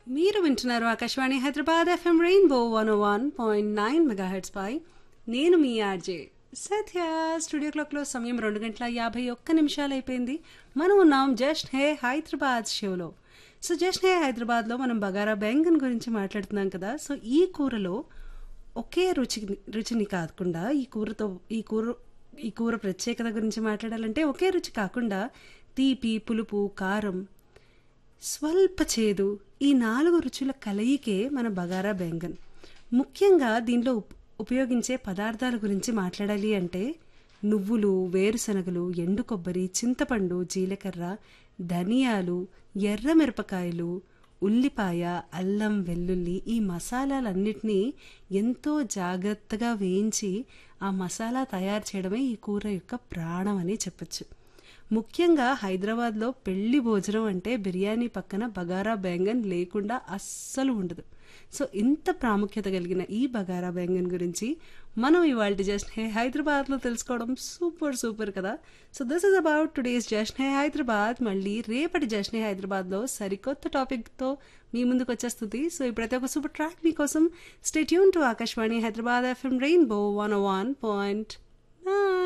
మీరు వింటున్నారు Akashvani Hyderabad FM rainbow one one point nine megahertz పై నేను మీ ఆర్జే సత్య స్టూడియో క్లాక్లో సమయం రెండు గంటల యాభై ఒక్క నిమిషాలు అయిపోయింది మనం ఉన్నాం జస్ట్ హే హైదరాబాద్ షోలో సో జస్ట్ హే హైదరాబాద్లో మనం బగారా బెంగన్ గురించి మాట్లాడుతున్నాం కదా సో ఈ కూరలో ఒకే రుచి రుచిని కాకుండా ఈ కూరతో ఈ కూర ఈ కూర ప్రత్యేకత గురించి మాట్లాడాలంటే ఒకే రుచి కాకుండా తీపి పులుపు కారం స్వల్ప చేదు ఈ నాలుగు రుచుల కలయికే మన బగారా బెంగన్ ముఖ్యంగా దీనిలో ఉప్- ఉపయోగించే పదార్థాల గురించి మాట్లాడాలి అంటే నువ్వులు వేరుశనగలు ఎండు కొబ్బరి చింతపండు జీలకర్ర ధనియాలు ఎర్ర మిరపకాయలు ఉల్లిపాయ అల్లం వెల్లుల్లి ఈ మసాలాలన్నిటినీ ఎంతో జాగ్రత్తగా వేయించి ఆ మసాలా తయారు చేయడమే ఈ కూర యొక్క ప్రాణం అని చెప్పొచ్చు ముఖ్యంగా హైదరాబాద్లో పెళ్లి భోజనం అంటే బిర్యానీ పక్కన బగారా బెంగన్ లేకుండా అస్సలు ఉండదు సో ఇంత ప్రాముఖ్యత కలిగిన ఈ బగారా బెంగన్ గురించి మనం ఇవాళ జస్ట్ హే హైదరాబాద్లో తెలుసుకోవడం సూపర్ సూపర్ కదా so this is about today's just hey Hyderabad మళ్ళీ రేపటి జస్ట్ హే హైదరాబాద్లో సరికొత్త టాపిక్తో మీ ముందుకు వచ్చేస్తుంది సో ఇప్పుడైతే ఒక సూపర్ ట్రాక్ మీకోసం stay tuned to Akashvani Hyderabad FM rainbow one one point